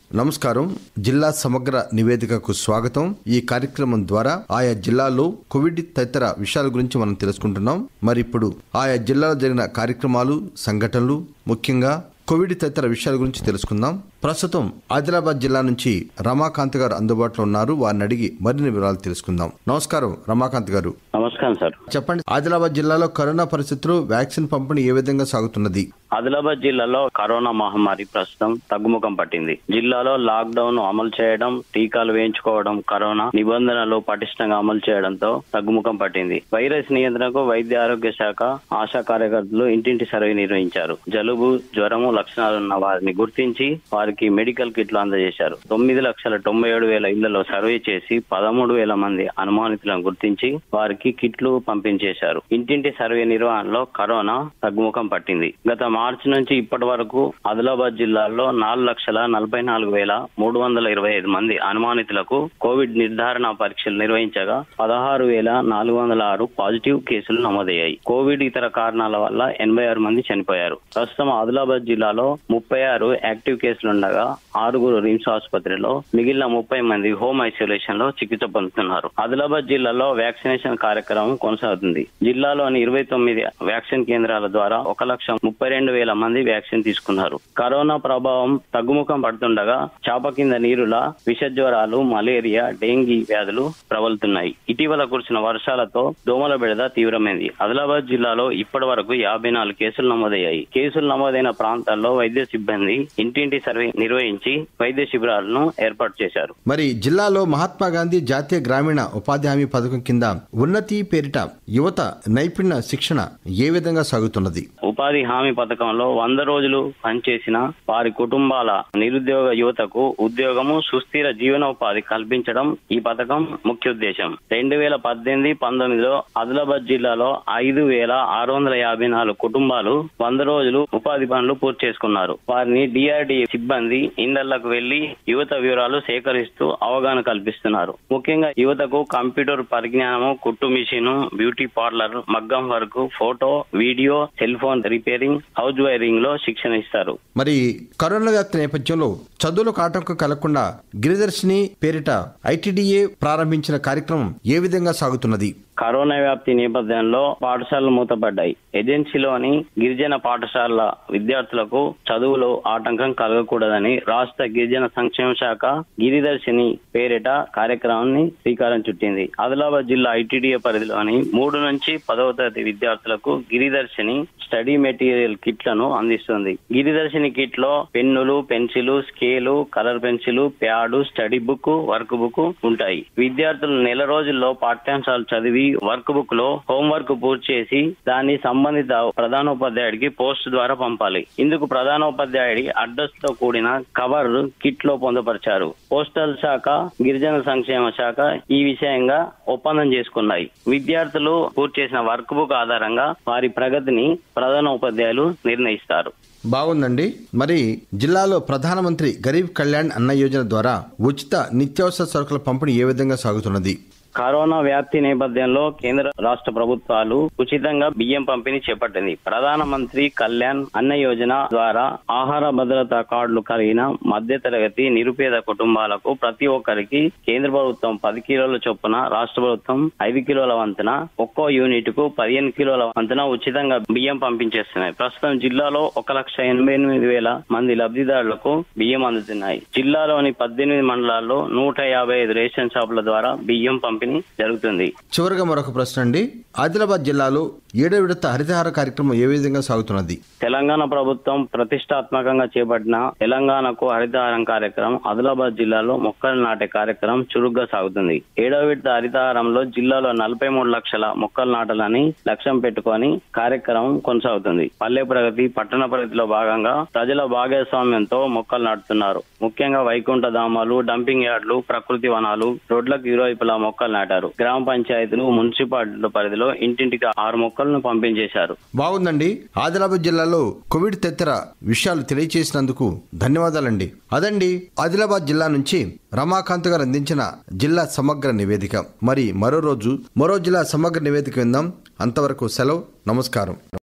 నమస్కారం జిల్లా సమగ్ర నివేదికకు స్వాగతం ఈ కార్యక్రమం ద్వారా ఆయా జిల్లాల్లో కోవిడ్ తదితర విషయాల గురించి మనం తెలుసుకుంటున్నాం మరి ఇప్పుడు ఆయా జిల్లాలో జరిగిన కార్యక్రమాలు సంఘటనలు ముఖ్యంగా కోవిడ్ తదితర విషయాల గురించి తెలుసుకుందాం ప్రస్తుతం ఆదిలాబాద్ జిల్లా నుంచి రమాకాంత్ గారు అందుబాటులో ఉన్నారు వారిని అడిగి మరిన్ని వివరాలు తెలుసుకుందాం నమస్కారం రమాకాంత్ గారు నమస్కారం సార్ చెప్పండి ఆదిలాబాద్ జిల్లాలో కరోనా పరిస్థితులు వ్యాక్సిన్ పంపిణీ ఏ విధంగా సాగుతున్నది ఆదిలాబాద్ జిల్లాలో కరోనా మహమ్మారి ప్రస్తుతం తగ్గుముఖం పట్టింది జిల్లాలో లాక్ డౌన్ అమలు చేయడం టీకాలు వేయించుకోవడం కరోనా నిబంధనలు పటిష్టంగా అమలు చేయడంతో తగ్గుముఖం పట్టింది వైరస్ నియంత్రణకు వైద్య ఆరోగ్య శాఖ ఆశా కార్యకర్తలు ఇంటింటి సర్వే నిర్వహించారు జలుబు జ్వరము లక్షణాలున్న వారిని గుర్తించి వారికి మెడికల్ కిట్లు అందజేశారు తొమ్మిది లక్షల తొంభై ఏడు వేల ఇళ్లలో సర్వే చేసి పదమూడు వేల మంది అనుమానితులను గుర్తించి వారికి కిట్లు పంపించేశారు ఇంటింటి సర్వే నిర్వహణలో కరోనా తగ్గుముఖం పట్టింది గత మార్చి నుంచి ఇప్పటి వరకు ఆదిలాబాద్ జిల్లాలో నాలుగు లక్షల నలభై నాలుగు వేల మూడు వందల ఇరవై ఐదు మంది అనుమానితులకు కోవిడ్ నిర్ధారణ పరీక్షలు నిర్వహించగా పదహారు వేల నాలుగు వందల ఆరు పాజిటివ్ కేసులు నమోదయ్యాయి కోవిడ్ ఇతర కారణాల వల్ల ఎనభై ఆరు మంది చనిపోయారు ప్రస్తుతం ఆదిలాబాద్ జిల్లాలో ముప్పై ఆరు యాక్టివ్ కేసులు ఉండగా ఆరుగురు రిమ్స్ ఆసుపత్రిలో మిగిలిన ముప్పై మంది హోమ్ ఐసోలేషన్ లో చికిత్స పొందుతున్నారు ఆదిలాబాద్ జిల్లాలో వ్యాక్సినేషన్ కార్యక్రమం కొనసాగుతుంది జిల్లాలోని ఇరవై తొమ్మిది వ్యాక్సిన్ కేంద్రాల ద్వారా ఒక లక్ష ముప్పై రెండు వేల మంది వ్యాక్సిన్ తీసుకున్నారు కరోనా ప్రభావం తగ్గుముఖం పడుతుండగా చాప కింద నీరులా విష జ్వరాలు మలేరియా డెంగీ వ్యాధులు ప్రబలుతున్నాయి ఇటీవల కురిసిన వర్షాలతో దోమల బెడద తీవ్రమైంది ఆదిలాబాద్ జిల్లాలో ఇప్పటి వరకు యాభై నాలుగు కేసులు నమోదయ్యాయి కేసులు నమోదైన ప్రాంతాల్లో వైద్య సిబ్బంది ఇంటింటి సర్వే నిర్వహించి వైద్య శిబిరాలను ఏర్పాటు చేశారు మరి జిల్లాలో మహాత్మా గాంధీ జాతీయ గ్రామీణ ఉపాధి హామీ పథకం కింద ఉన్నతి పేరిట యువత నైపుణ్య శిక్షణ ఏ విధంగా సాగుతున్నది ఉపాధి హామీ పథకంలో వంద రోజులు పనిచేసిన వారి కుటుంబాల నిరుద్యోగ యువతకు ఉద్యోగము సుస్థిర జీవనోపాధి కల్పించడం ఈ పథకం ముఖ్య ఉద్దేశం రెండు వేల పద్దెనిమిది పంతొమ్మిదిలో ఆదిలాబాద్ జిల్లాలో ఐదు వేల ఆరు వందల యాభై నాలుగు కుటుంబాలు వంద రోజులు ఉపాధి పనులు పూర్తి చేసుకున్నారు వారిని డిఆర్డి సిబ్బంది ఇండ్లకు వెళ్లి యువత వివరాలు సేకరిస్తూ అవగాహన కల్పిస్తున్నారు ముఖ్యంగా యువతకు కంప్యూటర్ పరిజ్ఞానము కుట్టు మిషన్ బ్యూటీ పార్లర్ మగ్గం work photo video cell phone repairing house wiring లో శిక్షణ ఇస్తారు మరి కరోనా వ్యాప్తి నేపథ్యంలో చదువులకు ఆటంకం కలగకుండా గిరిదర్శిని పేరిట ఐటీడీఏ ప్రారంభించిన కార్యక్రమం ఏ విధంగా సాగుతున్నది కరోనా వ్యాప్తి నేపథ్యంలో పాఠశాలలు మూతపడ్డాయి ఏజెన్సీలోని గిరిజన పాఠశాలల విద్యార్థులకు చదువులో ఆటంకం కలగకూడదని రాష్ట్ర గిరిజన సంక్షేమ శాఖ గిరిదర్శిని పేరిట కార్యక్రమాన్ని శ్రీకారం చుట్టింది ఆదిలాబాద్ జిల్లా ఐటీడీఏ పరిధిలోని మూడు నుంచి పదవ తరగతి విద్యార్థులకు గిరిదర్శిని స్టడీ మెటీరియల్ కిట్లను అందిస్తుంది గిరిదర్శిని కిట్ లో పెన్నులు pencil scale colour pencil pad study book work book ఉంటాయి విద్యార్థులు నెల రోజుల్లో పాఠ్యాంశాలు చదివి వర్క్ బుక్ లో హోంవర్క్ పూర్తి చేసి దాన్ని సంబంధిత ప్రధానోపాధ్యాయుడికి పోస్ట్ ద్వారా పంపాలి ఇందుకు ప్రధానోపాధ్యాయుడి అడ్రస్ తో కూడిన కవర్ కిట్ లో పొందుపరిచారు పోస్టల్ శాఖ గిరిజన సంక్షేమ శాఖ ఈ విషయంగా ఒప్పందం చేసుకున్నాయి విద్యార్థులు పూర్తి చేసిన వర్క్ బుక్ ఆధారంగా వారి ప్రగతిని ప్రధానోపాధ్యాయులు నిర్ణయిస్తారు బాగుందండి మరి జిల్లాలో ప్రధానమంత్రి గరీబ్ కళ్యాణ్ అన్న యోజన ద్వారా ఉచిత నిత్యావసర సరుకుల పంపిణీ ఏ విధంగా సాగుతున్నది కరోనా వ్యాప్తి నేపథ్యంలో కేంద్ర రాష్ట్ర ప్రభుత్వాలు ఉచితంగా బియ్యం పంపిణీ చేపట్టింది ప్రధానమంత్రి కళ్యాణ్ అన్న యోజన ద్వారా ఆహార భద్రతా కార్డులు కలిగిన మధ్యతరగతి నిరుపేద కుటుంబాలకు ప్రతి ఒక్కరికి కేంద్ర ప్రభుత్వం పది కిలోల చొప్పున రాష్ట్ర ప్రభుత్వం ఐదు కిలోల వంతున ఒక్కో యూనిట్ కు పదిహేను కిలోల వంతున ఉచితంగా బియ్యం పంపించేస్తున్నాయి ప్రస్తుతం జిల్లాలో ఒక లక్ష ఎనభై ఎనిమిది వేల మంది లబ్ధిదారులకు బియ్యం అందుతున్నాయి జిల్లాలోని పద్దెనిమిది మండలాల్లో నూట యాభై ఐదు రేషన్ షాపుల ద్వారా బియ్యం పంపిణీ జరుగుతుంది చివరిగా మరొక ప్రశ్న అండి ఆదిలాబాద్ జిల్లాలో ఏడో విడత హరితహార కార్యక్రమం ఏ విధంగా సాగుతున్నది తెలంగాణ ప్రభుత్వం ప్రతిష్టాత్మకంగా చేపట్టిన తెలంగాణకు హరితహారం కార్యక్రమం ఆదిలాబాద్ జిల్లాలో మొక్కలు నాటే కార్యక్రమం చురుగ్గా సాగుతుంది ఏడవ విడత హరితహారంలో జిల్లాలో నలభై మూడు లక్షల మొక్కలు నాటాలని లక్ష్యం పెట్టుకొని కార్యక్రమం కొనసాగుతుంది పల్లె ప్రగతి పట్టణ ప్రగతిలో భాగంగా ప్రజల భాగస్వామ్యంతో మొక్కలు నాటుతున్నారు ముఖ్యంగా వైకుంఠ ధామాలు డంపింగ్ యార్డులు ప్రకృతి వనాలు రోడ్లకు ఇరువైపులా మొక్కలు నాటారు గ్రామ పంచాయతీలు మున్సిపాలిటీల పరిధిలో ఇంటింటికి ఆరు మొక్కలను పంపించేశారు బాగుందండి ఆదిలాబాద్ జిల్లాలో కోవిడ్ తదితర విషయాలు తెలియచేసినందుకు ధన్యవాదాలండి అదండి ఆదిలాబాద్ జిల్లా నుంచి రమాకాంత్ గారు అందించిన జిల్లా సమగ్ర నివేదిక మరి మరో రోజు మరో జిల్లా సమగ్ర నివేదిక విందాం అంతవరకు సెలవు నమస్కారం